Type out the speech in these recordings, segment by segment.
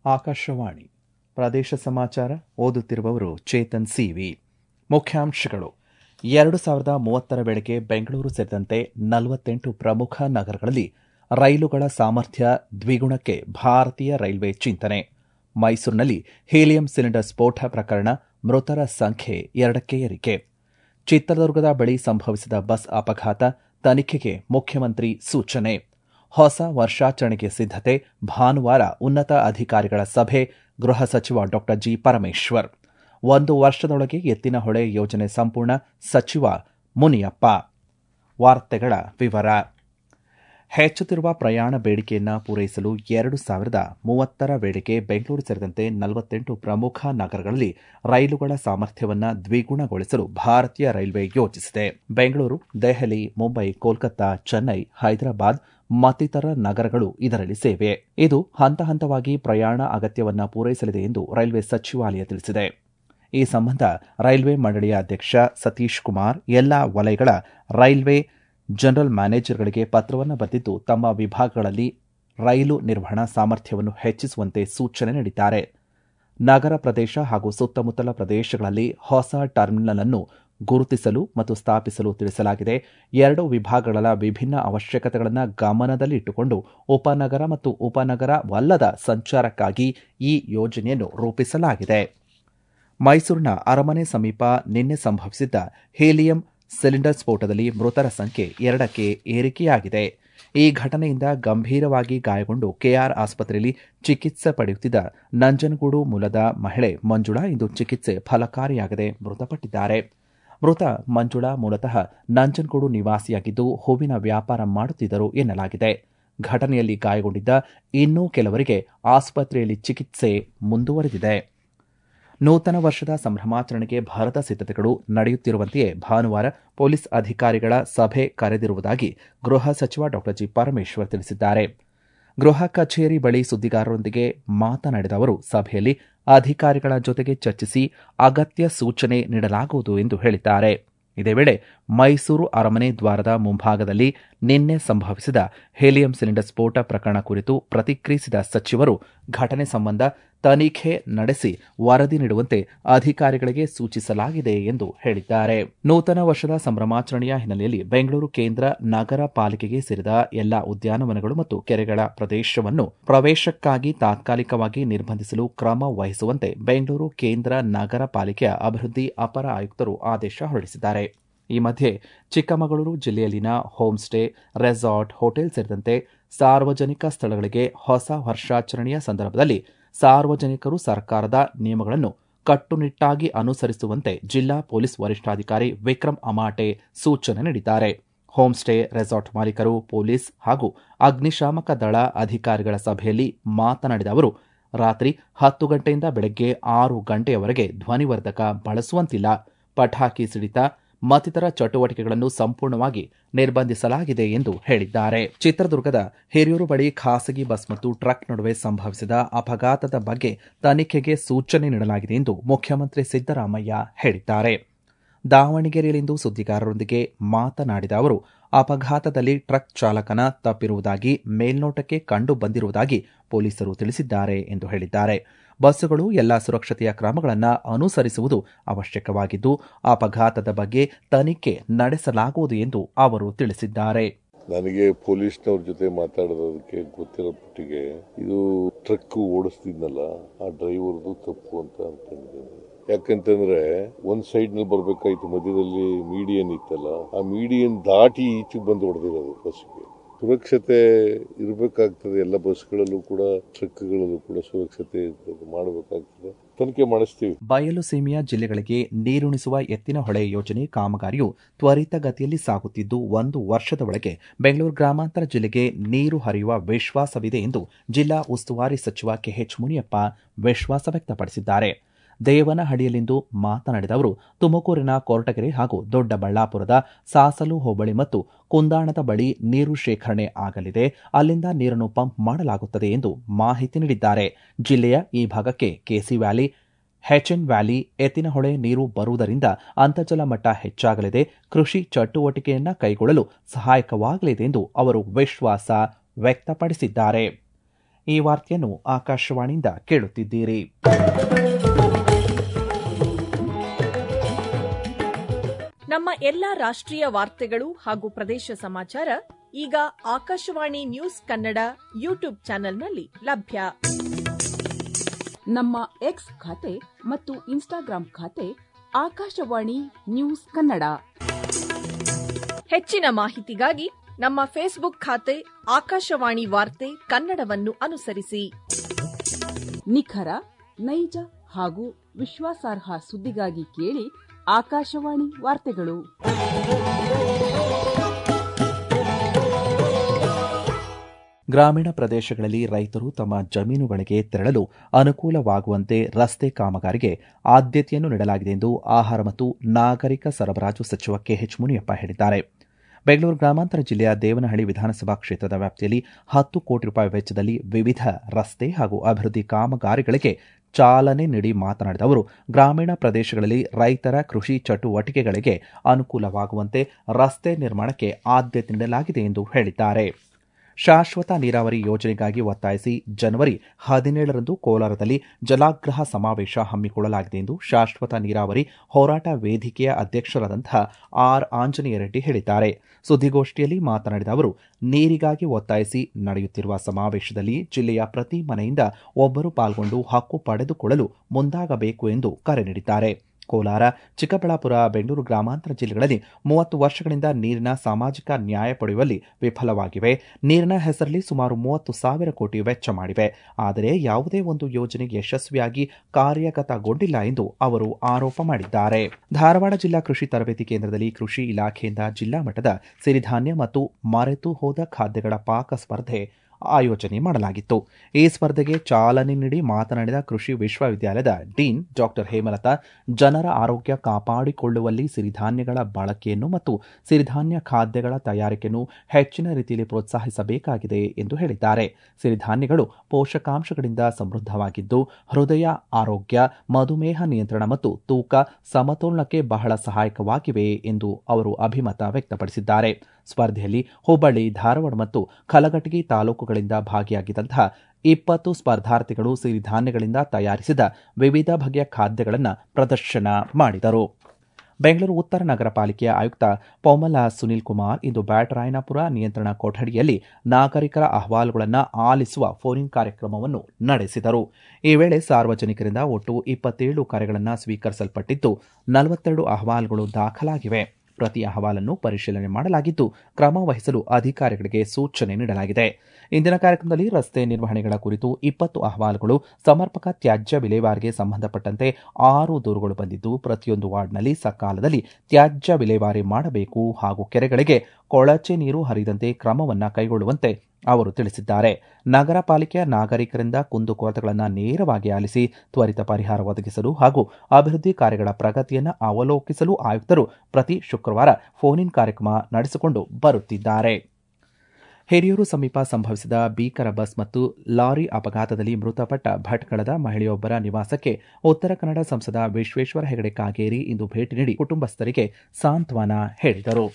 ಆಕಾಶವಾಣಿ ಪ್ರದೇಶ ಸಮಾಚಾರ ಓದುತ್ತಿರುವವರು ಚೇತನ್ ಸಿವಿ ಮುಖ್ಯಾಂಶಗಳು ಎರಡು ಸಾವಿರದ ಮೂವತ್ತರ ವೇಳೆಗೆ ಬೆಂಗಳೂರು ಸೇರಿದಂತೆ ನಲವತ್ತೆಂಟು ಪ್ರಮುಖ ನಗರಗಳಲ್ಲಿ ರೈಲುಗಳ ಸಾಮರ್ಥ್ಯ ದ್ವಿಗುಣಕ್ಕೆ ಭಾರತೀಯ ರೈಲ್ವೆ ಚಿಂತನೆ ಮೈಸೂರಿನಲ್ಲಿ ಹೀಲಿಯಂ ಸಿಲಿಂಡರ್ ಸ್ಫೋಟ ಪ್ರಕರಣ ಮೃತರ ಸಂಖ್ಯೆ ಎರಡಕ್ಕೆ ಏರಿಕೆ ಚಿತ್ರದುರ್ಗದ ಬಳಿ ಸಂಭವಿಸಿದ ಬಸ್ ಅಪಘಾತ ತನಿಖೆಗೆ ಮುಖ್ಯಮಂತ್ರಿ ಸೂಚನೆ ಹೊಸ ವರ್ಷಾಚರಣೆಗೆ ಸಿದ್ದತೆ ಭಾನುವಾರ ಉನ್ನತ ಅಧಿಕಾರಿಗಳ ಸಭೆ ಗೃಹ ಸಚಿವ ಡಾ ಜಿ ಪರಮೇಶ್ವರ್ ಒಂದು ವರ್ಷದೊಳಗೆ ಎತ್ತಿನಹೊಳೆ ಯೋಜನೆ ಸಂಪೂರ್ಣ ಸಚಿವ ಮುನಿಯಪ್ಪ ವಾರ್ತೆಗಳ ವಿವರ ಹೆಚ್ಚುತ್ತಿರುವ ಪ್ರಯಾಣ ಬೇಡಿಕೆಯನ್ನು ಪೂರೈಸಲು ಎರಡು ಸಾವಿರದ ಮೂವತ್ತರ ವೇಳೆಗೆ ಬೆಂಗಳೂರು ಸೇರಿದಂತೆ ನಲವತ್ತೆಂಟು ಪ್ರಮುಖ ನಗರಗಳಲ್ಲಿ ರೈಲುಗಳ ಸಾಮರ್ಥ್ಯವನ್ನು ದ್ವಿಗುಣಗೊಳಿಸಲು ಭಾರತೀಯ ರೈಲ್ವೆ ಯೋಜಿಸಿದೆ ಬೆಂಗಳೂರು ದೆಹಲಿ ಮುಂಬೈ ಕೋಲ್ಕತ್ತಾ ಚೆನ್ನೈ ಹೈದರಾಬಾದ್ ಮತ್ತಿತರ ನಗರಗಳು ಇದರಲ್ಲಿ ಸೇವೆ ಇದು ಹಂತ ಹಂತವಾಗಿ ಪ್ರಯಾಣ ಅಗತ್ಯವನ್ನು ಪೂರೈಸಲಿದೆ ಎಂದು ರೈಲ್ವೆ ಸಚಿವಾಲಯ ತಿಳಿಸಿದೆ ಈ ಸಂಬಂಧ ರೈಲ್ವೆ ಮಂಡಳಿಯ ಅಧ್ಯಕ್ಷ ಸತೀಶ್ ಕುಮಾರ್ ಎಲ್ಲಾ ವಲಯಗಳ ರೈಲ್ವೆ ಜನರಲ್ ಮ್ಯಾನೇಜರ್ಗಳಿಗೆ ಪತ್ರವನ್ನು ಬರೆದಿದ್ದು ತಮ್ಮ ವಿಭಾಗಗಳಲ್ಲಿ ರೈಲು ನಿರ್ವಹಣಾ ಸಾಮರ್ಥ್ಯವನ್ನು ಹೆಚ್ಚಿಸುವಂತೆ ಸೂಚನೆ ನೀಡಿದ್ದಾರೆ ನಗರ ಪ್ರದೇಶ ಹಾಗೂ ಸುತ್ತಮುತ್ತಲ ಪ್ರದೇಶಗಳಲ್ಲಿ ಹೊಸ ಟರ್ಮಿನಲ್ ಅನ್ನು ಗುರುತಿಸಲು ಮತ್ತು ಸ್ಥಾಪಿಸಲು ತಿಳಿಸಲಾಗಿದೆ ಎರಡು ವಿಭಾಗಗಳ ವಿಭಿನ್ನ ಅವಶ್ಯಕತೆಗಳನ್ನು ಗಮನದಲ್ಲಿಟ್ಟುಕೊಂಡು ಉಪನಗರ ಮತ್ತು ಉಪನಗರವಲ್ಲದ ಸಂಚಾರಕ್ಕಾಗಿ ಈ ಯೋಜನೆಯನ್ನು ರೂಪಿಸಲಾಗಿದೆ ಮೈಸೂರಿನ ಅರಮನೆ ಸಮೀಪ ನಿನ್ನೆ ಸಂಭವಿಸಿದ್ದ ಹೀಲಿಯಂ ಸಿಲಿಂಡರ್ ಸ್ಫೋಟದಲ್ಲಿ ಮೃತರ ಸಂಖ್ಯೆ ಎರಡಕ್ಕೆ ಏರಿಕೆಯಾಗಿದೆ ಈ ಘಟನೆಯಿಂದ ಗಂಭೀರವಾಗಿ ಗಾಯಗೊಂಡು ಕೆಆರ್ ಆಸ್ಪತ್ರೆಯಲ್ಲಿ ಚಿಕಿತ್ಸೆ ಪಡೆಯುತ್ತಿದ್ದ ನಂಜನಗೂಡು ಮೂಲದ ಮಹಿಳೆ ಮಂಜುಳಾ ಇಂದು ಚಿಕಿತ್ಸೆ ಫಲಕಾರಿಯಾಗದೆ ಮೃತಪಟ್ಟಿದ್ದಾರೆ ಮೃತ ಮಂಜುಳಾ ಮೂಲತಃ ನಂಜನಗೂಡು ನಿವಾಸಿಯಾಗಿದ್ದು ಹೂವಿನ ವ್ಯಾಪಾರ ಮಾಡುತ್ತಿದ್ದರು ಎನ್ನಲಾಗಿದೆ ಘಟನೆಯಲ್ಲಿ ಗಾಯಗೊಂಡಿದ್ದ ಇನ್ನೂ ಕೆಲವರಿಗೆ ಆಸ್ಪತ್ರೆಯಲ್ಲಿ ಚಿಕಿತ್ಸೆ ಮುಂದುವರೆದಿದೆ ನೂತನ ವರ್ಷದ ಸಂಭ್ರಮಾಚರಣೆಗೆ ಭರದ ಸಿದ್ದತೆಗಳು ನಡೆಯುತ್ತಿರುವಂತೆಯೇ ಭಾನುವಾರ ಪೊಲೀಸ್ ಅಧಿಕಾರಿಗಳ ಸಭೆ ಕರೆದಿರುವುದಾಗಿ ಗೃಹ ಸಚಿವ ಡಾ ಜಿ ಪರಮೇಶ್ವರ್ ತಿಳಿಸಿದ್ದಾರೆ ಗೃಹ ಕಚೇರಿ ಬಳಿ ಸುದ್ದಿಗಾರರೊಂದಿಗೆ ಮಾತನಾಡಿದ ಅವರು ಸಭೆಯಲ್ಲಿ ಅಧಿಕಾರಿಗಳ ಜೊತೆಗೆ ಚರ್ಚಿಸಿ ಅಗತ್ಯ ಸೂಚನೆ ನೀಡಲಾಗುವುದು ಎಂದು ಹೇಳಿದ್ದಾರೆ ಇದೇ ವೇಳೆ ಮೈಸೂರು ಅರಮನೆ ದ್ವಾರದ ಮುಂಭಾಗದಲ್ಲಿ ನಿನ್ನೆ ಸಂಭವಿಸಿದ ಹೇಲಿಯಂ ಸಿಲಿಂಡರ್ ಸ್ಫೋಟ ಪ್ರಕರಣ ಕುರಿತು ಪ್ರತಿಕ್ರಿಯಿಸಿದ ಸಚಿವರು ಘಟನೆ ಸಂಬಂಧ ತನಿಖೆ ನಡೆಸಿ ವರದಿ ನೀಡುವಂತೆ ಅಧಿಕಾರಿಗಳಿಗೆ ಸೂಚಿಸಲಾಗಿದೆ ಎಂದು ಹೇಳಿದ್ದಾರೆ ನೂತನ ವರ್ಷದ ಸಂಭ್ರಮಾಚರಣೆಯ ಹಿನ್ನೆಲೆಯಲ್ಲಿ ಬೆಂಗಳೂರು ಕೇಂದ್ರ ನಗರ ಪಾಲಿಕೆಗೆ ಸೇರಿದ ಎಲ್ಲಾ ಉದ್ಯಾನವನಗಳು ಮತ್ತು ಕೆರೆಗಳ ಪ್ರದೇಶವನ್ನು ಪ್ರವೇಶಕ್ಕಾಗಿ ತಾತ್ಕಾಲಿಕವಾಗಿ ನಿರ್ಬಂಧಿಸಲು ಕ್ರಮ ವಹಿಸುವಂತೆ ಬೆಂಗಳೂರು ಕೇಂದ್ರ ನಗರ ಪಾಲಿಕೆಯ ಅಭಿವೃದ್ಧಿ ಅಪರ ಆಯುಕ್ತರು ಆದೇಶ ಹೊರಡಿಸಿದ್ದಾರೆ ಈ ಮಧ್ಯೆ ಚಿಕ್ಕಮಗಳೂರು ಜಿಲ್ಲೆಯಲ್ಲಿನ ಹೋಮ್ ಸ್ಟೇ ರೆಸಾರ್ಟ್ ಹೋಟೆಲ್ ಸೇರಿದಂತೆ ಸಾರ್ವಜನಿಕ ಸ್ಥಳಗಳಿಗೆ ಹೊಸ ವರ್ಷಾಚರಣೆಯ ಸಂದರ್ಭದಲ್ಲಿ ಸಾರ್ವಜನಿಕರು ಸರ್ಕಾರದ ನಿಯಮಗಳನ್ನು ಕಟ್ಟುನಿಟ್ಟಾಗಿ ಅನುಸರಿಸುವಂತೆ ಜಿಲ್ಲಾ ಪೊಲೀಸ್ ವರಿಷ್ಠಾಧಿಕಾರಿ ವಿಕ್ರಮ್ ಅಮಾಟೆ ಸೂಚನೆ ನೀಡಿದ್ದಾರೆ ಹೋಮ್ ಸ್ಟೇ ರೆಸಾರ್ಟ್ ಮಾಲೀಕರು ಪೊಲೀಸ್ ಹಾಗೂ ಅಗ್ನಿಶಾಮಕ ದಳ ಅಧಿಕಾರಿಗಳ ಸಭೆಯಲ್ಲಿ ಮಾತನಾಡಿದ ಅವರು ರಾತ್ರಿ ಹತ್ತು ಗಂಟೆಯಿಂದ ಬೆಳಗ್ಗೆ ಆರು ಗಂಟೆಯವರೆಗೆ ಧ್ವನಿವರ್ಧಕ ಬಳಸುವಂತಿಲ್ಲ ಪಟಾಕಿ ಸಿಡಿತ ಮತ್ತಿತರ ಚಟುವಟಿಕೆಗಳನ್ನು ಸಂಪೂರ್ಣವಾಗಿ ನಿರ್ಬಂಧಿಸಲಾಗಿದೆ ಎಂದು ಹೇಳಿದ್ದಾರೆ ಚಿತ್ರದುರ್ಗದ ಹಿರಿಯೂರು ಬಳಿ ಖಾಸಗಿ ಬಸ್ ಮತ್ತು ಟ್ರಕ್ ನಡುವೆ ಸಂಭವಿಸಿದ ಅಪಘಾತದ ಬಗ್ಗೆ ತನಿಖೆಗೆ ಸೂಚನೆ ನೀಡಲಾಗಿದೆ ಎಂದು ಮುಖ್ಯಮಂತ್ರಿ ಸಿದ್ದರಾಮಯ್ಯ ಹೇಳಿದ್ದಾರೆ ದಾವಣಗೆರೆಯಲ್ಲಿಂದು ಸುದ್ದಿಗಾರರೊಂದಿಗೆ ಮಾತನಾಡಿದ ಅವರು ಅಪಘಾತದಲ್ಲಿ ಟ್ರಕ್ ಚಾಲಕನ ತಪ್ಪಿರುವುದಾಗಿ ಮೇಲ್ನೋಟಕ್ಕೆ ಕಂಡು ಬಂದಿರುವುದಾಗಿ ಪೊಲೀಸರು ತಿಳಿಸಿದ್ದಾರೆ ಎಂದು ಹೇಳಿದ್ದಾರೆ ಬಸ್ಸುಗಳು ಎಲ್ಲ ಸುರಕ್ಷತೆಯ ಕ್ರಮಗಳನ್ನು ಅನುಸರಿಸುವುದು ಅವಶ್ಯಕವಾಗಿದ್ದು ಅಪಘಾತದ ಬಗ್ಗೆ ತನಿಖೆ ನಡೆಸಲಾಗುವುದು ಎಂದು ಅವರು ತಿಳಿಸಿದ್ದಾರೆ ನನಗೆ ಪೊಲೀಸ್ನವ್ರ ಜೊತೆ ಮಾತಾಡೋದಕ್ಕೆ ಗೊತ್ತಿರೋ ಮಟ್ಟಿಗೆ ಇದು ಟ್ರಕ್ ಓಡಿಸ್ತಿದ್ನಲ್ಲ ಆ ಡ್ರೈವರ್ದು ತಪ್ಪು ಅಂತ ಅನ್ಕೊಂಡಿದ್ದೇನೆ ಯಾಕಂತಂದ್ರೆ ಒಂದ್ ಸೈಡ್ ನಲ್ಲಿ ಬರ್ಬೇಕಾಯ್ತು ಮಧ್ಯದಲ್ಲಿ ಮೀಡಿಯನ್ ಇತ್ತಲ್ಲ ಆ ಮೀಡಿಯನ್ ದಾಟಿ ಈಚೆಗೆ ಬಂದು ಹೊಡೆದಿರೋದು ಬಸ್ಗೆ ಸುರಕ್ಷತೆ ಇರಬೇಕಾಗ್ತದೆ ಎಲ್ಲ ಬಸ್ಗಳಲ್ಲೂ ಕೂಡ ಟ್ರಕ್ಗಳಲ್ಲೂ ಕೂಡ ಸುರಕ್ಷತೆ ಮಾಡಬೇಕಾಗ್ತದೆ ತನಿಖೆ ಮಾಡಿಸ್ತೀವಿ ಬಯಲು ಸೀಮೆಯ ಜಿಲ್ಲೆಗಳಿಗೆ ನೀರುಣಿಸುವ ಎತ್ತಿನ ಹೊಳೆ ಯೋಜನೆ ಕಾಮಗಾರಿಯು ತ್ವರಿತಗತಿಯಲ್ಲಿ ಸಾಗುತ್ತಿದ್ದು ಒಂದು ವರ್ಷದ ಒಳಗೆ ಬೆಂಗಳೂರು ಗ್ರಾಮಾಂತರ ಜಿಲ್ಲೆಗೆ ನೀರು ಹರಿಯುವ ವಿಶ್ವಾಸವಿದೆ ಎಂದು ಜಿಲ್ಲಾ ಉಸ್ತುವಾರಿ ಸಚಿವ ಕೆಎಚ್ ಮುನಿಯಪ್ಪ ವಿಶ್ವಾಸ ವ್ಯಕ್ತಪಡಿಸಿದ್ದಾರೆ ದೇವನಹಳ್ಳಿಯಲ್ಲಿಂದು ಮಾತನಾಡಿದ ಅವರು ತುಮಕೂರಿನ ಕೊರಟಗೆರೆ ಹಾಗೂ ದೊಡ್ಡಬಳ್ಳಾಪುರದ ಸಾಸಲು ಹೋಬಳಿ ಮತ್ತು ಕುಂದಾಣದ ಬಳಿ ನೀರು ಶೇಖರಣೆ ಆಗಲಿದೆ ಅಲ್ಲಿಂದ ನೀರನ್ನು ಪಂಪ್ ಮಾಡಲಾಗುತ್ತದೆ ಎಂದು ಮಾಹಿತಿ ನೀಡಿದ್ದಾರೆ ಜಿಲ್ಲೆಯ ಈ ಭಾಗಕ್ಕೆ KC valley HN valley Ettinahole ನೀರು ಬರುವುದರಿಂದ ಅಂತರ್ಜಲ ಮಟ್ಟ ಹೆಚ್ಚಾಗಲಿದೆ ಕೃಷಿ ಚಟುವಟಿಕೆಯನ್ನ ಕೈಗೊಳ್ಳಲು ಸಹಾಯಕವಾಗಲಿದೆ ಎಂದು ಅವರು ವಿಶ್ವಾಸ ವ್ಯಕ್ತಪಡಿಸಿದ್ದಾರೆ ಈ ವಾರ್ತೆಯನ್ನು ಆಕಾಶವಾಣಿಯಿಂದ ಕೇಳುತ್ತಿದ್ದೀರಿ ನಮ್ಮ ಎಲ್ಲಾ ರಾಷ್ಟ್ರೀಯ ವಾರ್ತೆಗಳು ಹಾಗೂ ಪ್ರದೇಶ ಸಮಾಚಾರ ಈಗ ಆಕಾಶವಾಣಿ ನ್ಯೂಸ್ ಕನ್ನಡ ಯೂಟ್ಯೂಬ್ ಚಾನೆಲ್ನಲ್ಲಿ ಲಭ್ಯ ನಮ್ಮ ಎಕ್ಸ್ ಖಾತೆ ಮತ್ತು ಇನ್ಸ್ಟಾಗ್ರಾಂ ಖಾತೆ ಆಕಾಶವಾಣಿ ನ್ಯೂಸ್ ಕನ್ನಡ ಹೆಚ್ಚಿನ ಮಾಹಿತಿಗಾಗಿ ನಮ್ಮ ಫೇಸ್ಬುಕ್ ಖಾತೆ ಆಕಾಶವಾಣಿ ವಾರ್ತೆ ಕನ್ನಡವನ್ನು ಅನುಸರಿಸಿ ನಿಖರ ನೈಜ ಹಾಗೂ ವಿಶ್ವಾಸಾರ್ಹ ಸುದ್ದಿಗಾಗಿ ಕೇಳಿ ಆಕಾಶವಾಣಿ ವಾರ್ತೆಗಳು ಗ್ರಾಮೀಣ ಪ್ರದೇಶಗಳಲ್ಲಿ ರೈತರು ತಮ್ಮ ಜಮೀನುಗಳಿಗೆ ತೆರಳಲು ಅನುಕೂಲವಾಗುವಂತೆ ರಸ್ತೆ ಕಾಮಗಾರಿಗೆ ಆದ್ಯತೆಯನ್ನು ನೀಡಲಾಗಿದೆ ಎಂದು ಆಹಾರ ಮತ್ತು ನಾಗರಿಕ ಸರಬರಾಜು ಸಚಿವ ಕೆಎಚ್ ಮುನಿಯಪ್ಪ ಹೇಳಿದ್ದಾರೆ ಬೆಂಗಳೂರು ಗ್ರಾಮಾಂತರ ಜಿಲ್ಲೆಯ ದೇವನಹಳ್ಳಿ ವಿಧಾನಸಭಾ ಕ್ಷೇತ್ರದ ವ್ಯಾಪ್ತಿಯಲ್ಲಿ ಹತ್ತು ಕೋಟಿ ರೂಪಾಯಿ ವೆಚ್ಚದಲ್ಲಿ ವಿವಿಧ ರಸ್ತೆ ಹಾಗೂ ಅಭಿವೃದ್ಧಿ ಕಾಮಗಾರಿಗಳಿಗೆ ಚಾಲನೆ ನೀಡಿ ಮಾತನಾಡಿದ ಅವರು ಗ್ರಾಮೀಣ ಪ್ರದೇಶಗಳಲ್ಲಿ ರೈತರ ಕೃಷಿ ಚಟುವಟಿಕೆಗಳಿಗೆ ಅನುಕೂಲವಾಗುವಂತೆ ರಸ್ತೆ ನಿರ್ಮಾಣಕ್ಕೆ ಆದ್ಯತೆ ನೀಡಲಾಗಿದೆ ಎಂದು ಹೇಳಿದ್ದಾರೆ ಶಾಶ್ವತ ನೀರಾವರಿ ಯೋಜನೆಗಾಗಿ ಒತ್ತಾಯಿಸಿ ಜನವರಿ ಹದಿನೇಳರಂದು ಕೋಲಾರದಲ್ಲಿ ಜಲಾಗ್ರಹ ಸಮಾವೇಶ ಹಮ್ಮಿಕೊಳ್ಳಲಾಗಿದೆ ಎಂದು ಶಾಶ್ವತ ನೀರಾವರಿ ಹೋರಾಟ ವೇದಿಕೆಯ ಅಧ್ಯಕ್ಷರಾದಂತಹ ಆರ್ ಆಂಜನೇಯ ರೆಡ್ಡಿ ಹೇಳಿದ್ದಾರೆ ಸುದ್ದಿಗೋಷ್ಠಿಯಲ್ಲಿ ಮಾತನಾಡಿದ ಅವರು ನೀರಿಗಾಗಿ ಒತ್ತಾಯಿಸಿ ನಡೆಯುತ್ತಿರುವ ಸಮಾವೇಶದಲ್ಲಿ ಜಿಲ್ಲೆಯ ಪ್ರತಿ ಮನೆಯಿಂದ ಒಬ್ಬರು ಪಾಲ್ಗೊಂಡು ಹಕ್ಕು ಪಡೆದುಕೊಳ್ಳಲು ಮುಂದಾಗಬೇಕು ಎಂದು ಕರೆ ನೀಡಿದ್ದಾರೆ ಕೋಲಾರ ಚಿಕ್ಕಬಳ್ಳಾಪುರ ಬೆಂಗಳೂರು ಗ್ರಾಮಾಂತರ ಜಿಲ್ಲೆಗಳಲ್ಲಿ ಮೂವತ್ತು ವರ್ಷಗಳಿಂದ ನೀರಿನ ಸಾಮಾಜಿಕ ನ್ಯಾಯ ಪಡೆಯುವಲ್ಲಿ ವಿಫಲವಾಗಿವೆ ನೀರಿನ ಹೆಸರಲ್ಲಿ ಸುಮಾರು ಮೂವತ್ತು ಸಾವಿರ ಕೋಟಿ ವೆಚ್ಚ ಮಾಡಿವೆ ಆದರೆ ಯಾವುದೇ ಒಂದು ಯೋಜನೆ ಯಶಸ್ವಿಯಾಗಿ ಕಾರ್ಯಗತಗೊಂಡಿಲ್ಲ ಎಂದು ಅವರು ಆರೋಪ ಮಾಡಿದ್ದಾರೆ ಧಾರವಾಡ ಜಿಲ್ಲಾ ಕೃಷಿ ತರಬೇತಿ ಕೇಂದ್ರದಲ್ಲಿ ಕೃಷಿ ಇಲಾಖೆಯಿಂದ ಜಿಲ್ಲಾ ಮಟ್ಟದ ಸಿರಿಧಾನ್ಯ ಮತ್ತು ಮರೆತು ಹೋದ ಖಾದ್ಯಗಳ ಪಾಕ ಸ್ಪರ್ಧೆ ಆಯೋಜನೆ ಮಾಡಲಾಗಿತ್ತು ಈ ಸ್ಪರ್ಧೆಗೆ ಚಾಲನೆ ನೀಡಿ ಮಾತನಾಡಿದ ಕೃಷಿ ವಿಶ್ವವಿದ್ಯಾಲಯದ ಡೀನ್ ಡಾಕ್ಟರ್ ಹೇಮಲತಾ ಜನರ ಆರೋಗ್ಯ ಕಾಪಾಡಿಕೊಳ್ಳುವಲ್ಲಿ ಸಿರಿಧಾನ್ಯಗಳ ಬಳಕೆಯನ್ನು ಮತ್ತು ಸಿರಿಧಾನ್ಯ ಖಾದ್ಯಗಳ ತಯಾರಿಕೆಯನ್ನು ಹೆಚ್ಚಿನ ರೀತಿಯಲ್ಲಿ ಪ್ರೋತ್ಸಾಹಿಸಬೇಕಾಗಿದೆ ಎಂದು ಹೇಳಿದ್ದಾರೆ ಸಿರಿಧಾನ್ಯಗಳು ಪೋಷಕಾಂಶಗಳಿಂದ ಸಮೃದ್ಧವಾಗಿದ್ದು ಹೃದಯ ಆರೋಗ್ಯ ಮಧುಮೇಹ ನಿಯಂತ್ರಣ ಮತ್ತು ತೂಕ ಸಮತೋಲನಕ್ಕೆ ಬಹಳ ಸಹಾಯಕವಾಗಿವೆ ಎಂದು ಅವರು ಅಭಿಮತ ವ್ಯಕ್ತಪಡಿಸಿದ್ದಾರೆ ಸ್ಪರ್ಧೆಯಲ್ಲಿ ಹುಬ್ಬಳ್ಳಿ ಧಾರವಾಡ ಮತ್ತು ಕಲಘಟಗಿ ತಾಲೂಕುಗಳಿಂದ ಭಾಗಿಯಾಗಿದ್ದಂತಹ ಇಪ್ಪತ್ತು ಸ್ಪರ್ಧಾರ್ಥಿಗಳು ಸಿರಿಧಾನ್ಯಗಳಿಂದ ತಯಾರಿಸಿದ ವಿವಿಧ ಬಗೆಯ ಖಾದ್ಯಗಳನ್ನು ಪ್ರದರ್ಶನ ಮಾಡಿದರು ಬೆಂಗಳೂರು ಉತ್ತರ ನಗರ ಪಾಲಿಕೆಯ ಆಯುಕ್ತ ಪೌಮಲ ಸುನೀಲ್ ಕುಮಾರ್ ಇಂದು ಬ್ಯಾಟರಾಯನಪುರ ನಿಯಂತ್ರಣ ಕೊಠಡಿಯಲ್ಲಿ ನಾಗರಿಕರ ಅಹವಾಲುಗಳನ್ನು ಆಲಿಸುವ ಫೋನ್ ಕಾರ್ಯಕ್ರಮವನ್ನು ನಡೆಸಿದರು ಈ ವೇಳೆ ಸಾರ್ವಜನಿಕರಿಂದ ಒಟ್ಟು ಇಪ್ಪತ್ತೇಳು ಕರೆಗಳನ್ನು ಸ್ವೀಕರಿಸಲ್ಪಟ್ಟಿದ್ದು ನಲವತ್ತೆರಡು ಅಹವಾಲುಗಳು ದಾಖಲಾಗಿವೆ ಪ್ರತಿ ಅಹವಾಲನ್ನು ಪರಿಶೀಲನೆ ಮಾಡಲಾಗಿದ್ದು ಕ್ರಮ ವಹಿಸಲು ಅಧಿಕಾರಿಗಳಿಗೆ ಸೂಚನೆ ನೀಡಲಾಗಿದೆ ಇಂದಿನ ಕಾರ್ಯಕ್ರಮದಲ್ಲಿ ರಸ್ತೆ ನಿರ್ವಹಣೆಗಳ ಕುರಿತು ಇಪ್ಪತ್ತು ಅಹವಾಲುಗಳು ಸಮರ್ಪಕ ತ್ಯಾಜ್ಯ ವಿಲೇವಾರಿಗೆ ಸಂಬಂಧಪಟ್ಟಂತೆ ಆರು ದೂರುಗಳು ಬಂದಿದ್ದು ಪ್ರತಿಯೊಂದು ವಾರ್ಡ್ನಲ್ಲಿ ಸಕಾಲದಲ್ಲಿ ತ್ಯಾಜ್ಯ ವಿಲೇವಾರಿ ಮಾಡಬೇಕು ಹಾಗೂ ಕೆರೆಗಳಿಗೆ ಕೊಳಚೆ ನೀರು ಹರಿದಂತೆ ಕ್ರಮವನ್ನು ಕೈಗೊಳ್ಳುವಂತೆ ಅವರು ತಿಳಿಸಿದ್ದಾರೆ ನಗರ ಪಾಲಿಕೆಯ ನಾಗರಿಕರಿಂದ ಕುಂದುಕೊರತೆಗಳನ್ನು ನೇರವಾಗಿ ಆಲಿಸಿ ತ್ವರಿತ ಪರಿಹಾರ ಒದಗಿಸಲು ಹಾಗೂ ಅಭಿವೃದ್ಧಿ ಕಾರ್ಯಗಳ ಪ್ರಗತಿಯನ್ನು ಅವಲೋಕಿಸಲು ಆಯುಕ್ತರು ಪ್ರತಿ ಶುಕ್ರವಾರ ಫೋನ್ ಇನ್ ಕಾರ್ಯಕ್ರಮ ನಡೆಸಿಕೊಂಡು ಬರುತ್ತಿದ್ದಾರೆ ಹಿರಿಯೂರು ಸಮೀಪ ಸಂಭವಿಸಿದ ಭೀಕರ ಬಸ್ ಮತ್ತು ಲಾರಿ ಅಪಘಾತದಲ್ಲಿ ಮೃತಪಟ್ಟ ಭಟ್ಕಳದ ಮಹಿಳೆಯೊಬ್ಬರ ನಿವಾಸಕ್ಕೆ ಉತ್ತರ ಕನ್ನಡ ಸಂಸದ ವಿಶ್ವೇಶ್ವರ ಹೆಗಡೆ ಕಾಗೇರಿ ಇಂದು ಭೇಟಿ ನೀಡಿ ಕುಟುಂಬಸ್ಥರಿಗೆ ಸಾಂತ್ವನ ಹೇಳಿದರು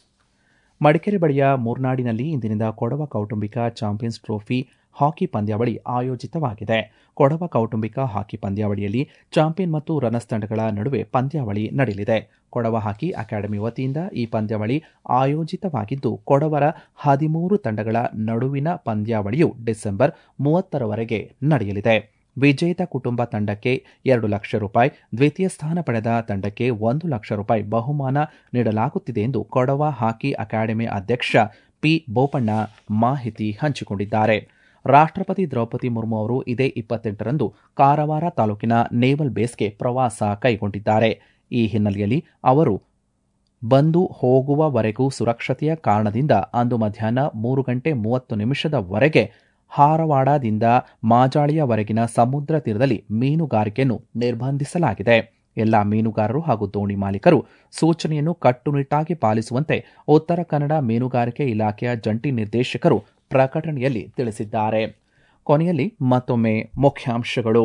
ಮಡಿಕೇರಿ ಬಳಿಯ ಮೂರ್ನಾಡಿನಲ್ಲಿ ಇಂದಿನಿಂದ ಕೊಡವ ಕೌಟುಂಬಿಕ ಚಾಂಪಿಯನ್ಸ್ ಟ್ರೋಫಿ ಹಾಕಿ ಪಂದ್ಯಾವಳಿ ಆಯೋಜಿತವಾಗಿದೆ ಕೊಡವ ಕೌಟುಂಬಿಕ ಹಾಕಿ ಪಂದ್ಯಾವಳಿಯಲ್ಲಿ ಚಾಂಪಿಯನ್ ಮತ್ತು ರನರ್ಸ್ ತಂಡಗಳ ನಡುವೆ ಪಂದ್ಯಾವಳಿ ನಡೆಯಲಿದೆ ಕೊಡವ ಹಾಕಿ ಅಕಾಡೆಮಿ ವತಿಯಿಂದ ಈ ಪಂದ್ಯಾವಳಿ ಆಯೋಜಿತವಾಗಿದ್ದು ಕೊಡವರ ಹದಿಮೂರು ತಂಡಗಳ ನಡುವಿನ ಪಂದ್ಯಾವಳಿಯು ಡಿಸೆಂಬರ್ ಮೂವತ್ತರವರೆಗೆ ನಡೆಯಲಿದೆ ವಿಜೇತ ಕುಟುಂಬ ತಂಡಕ್ಕೆ ಎರಡು ಲಕ್ಷ ರೂಪಾಯಿ ದ್ವಿತೀಯ ಸ್ಥಾನ ಪಡೆದ ತಂಡಕ್ಕೆ ಒಂದು ಲಕ್ಷ ರೂಪಾಯಿ ಬಹುಮಾನ ನೀಡಲಾಗುತ್ತಿದೆ ಎಂದು ಕೊಡವ ಹಾಕಿ ಅಕಾಡೆಮಿ ಅಧ್ಯಕ್ಷ ಪಿ ಬೋಪಣ್ಣ ಮಾಹಿತಿ ಹಂಚಿಕೊಂಡಿದ್ದಾರೆ ರಾಷ್ಟ್ರಪತಿ ದ್ರೌಪದಿ ಮುರ್ಮು ಅವರು ಇದೇ ಇಪ್ಪತ್ತೆಂಟರಂದು ಕಾರವಾರ ತಾಲೂಕಿನ ನೇವಲ್ ಬೇಸ್ಗೆ ಪ್ರವಾಸ ಕೈಗೊಂಡಿದ್ದಾರೆ ಈ ಹಿನ್ನೆಲೆಯಲ್ಲಿ ಅವರು ಬಂದು ಹೋಗುವವರೆಗೂ ಸುರಕ್ಷತೆಯ ಕಾರಣದಿಂದ ಅಂದು ಮಧ್ಯಾಹ್ನ ಮೂರು ಗಂಟೆ ಮೂವತ್ತು ನಿಮಿಷದವರೆಗೆ ಹಾರವಾಡದಿಂದ ಮಾಜಾಳಿಯವರೆಗಿನ ಸಮುದ್ರ ತೀರದಲ್ಲಿ ಮೀನುಗಾರಿಕೆಯನ್ನು ನಿರ್ಬಂಧಿಸಲಾಗಿದೆ ಎಲ್ಲ ಮೀನುಗಾರರು ಹಾಗೂ ದೋಣಿ ಮಾಲೀಕರು ಸೂಚನೆಯನ್ನು ಕಟ್ಟುನಿಟ್ಟಾಗಿ ಪಾಲಿಸುವಂತೆ ಉತ್ತರ ಕನ್ನಡ ಮೀನುಗಾರಿಕೆ ಇಲಾಖೆಯ ಜಂಟಿ ನಿರ್ದೇಶಕರು ಪ್ರಕಟಣೆಯಲ್ಲಿ ತಿಳಿಸಿದ್ದಾರೆ ಕೊನೆಯಲ್ಲಿ ಮತ್ತೊಮ್ಮೆ ಮುಖ್ಯಾಂಶಗಳು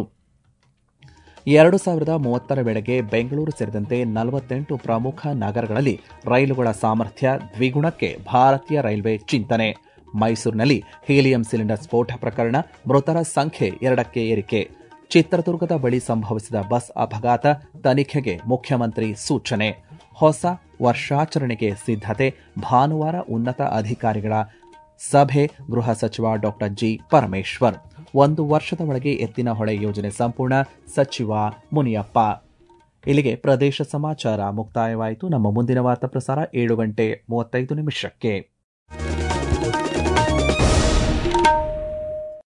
ಎರಡು ಸಾವಿರದ ಮೂವತ್ತರ ವೇಳೆಗೆ ಬೆಂಗಳೂರು ಸೇರಿದಂತೆ ನಲವತ್ತೆಂಟು ಪ್ರಮುಖ ನಗರಗಳಲ್ಲಿ ರೈಲುಗಳ ಸಾಮರ್ಥ್ಯ ದ್ವಿಗುಣಕ್ಕೆ ಭಾರತೀಯ ರೈಲ್ವೆ ಚಿಂತನೆ ಮೈಸೂರಿನಲ್ಲಿ ಹೀಲಿಯಂ ಸಿಲಿಂಡರ್ ಸ್ಫೋಟ ಪ್ರಕರಣ ಮೃತರ ಸಂಖ್ಯೆ ಎರಡಕ್ಕೆ ಏರಿಕೆ ಚಿತ್ರದುರ್ಗದ ಬಳಿ ಸಂಭವಿಸಿದ ಬಸ್ ಅಪಘಾತ ತನಿಖೆಗೆ ಮುಖ್ಯಮಂತ್ರಿ ಸೂಚನೆ ಹೊಸ ವರ್ಷಾಚರಣೆಗೆ ಸಿದ್ಧತೆ ಭಾನುವಾರ ಉನ್ನತ ಅಧಿಕಾರಿಗಳ ಸಭೆ ಗೃಹ ಸಚಿವ ಡಾಕ್ಟರ್ ಜಿ ಪರಮೇಶ್ವರ್ ಒಂದು ವರ್ಷದ ಒಳಗೆ ಎತ್ತಿನ ಹೊಳೆ ಯೋಜನೆ ಸಂಪೂರ್ಣ ಸಚಿವ ಮುನಿಯಪ್ಪ ಇಲ್ಲಿಗೆ ಪ್ರದೇಶ ಸಮಾಚಾರ ಮುಕ್ತಾಯವಾಯಿತು ನಮ್ಮ ಮುಂದಿನ ವಾರ್ತಾ ಪ್ರಸಾರ ಏಳು ಗಂಟೆ ಮೂವತ್ತೈದು ನಿಮಿಷಕ್ಕೆ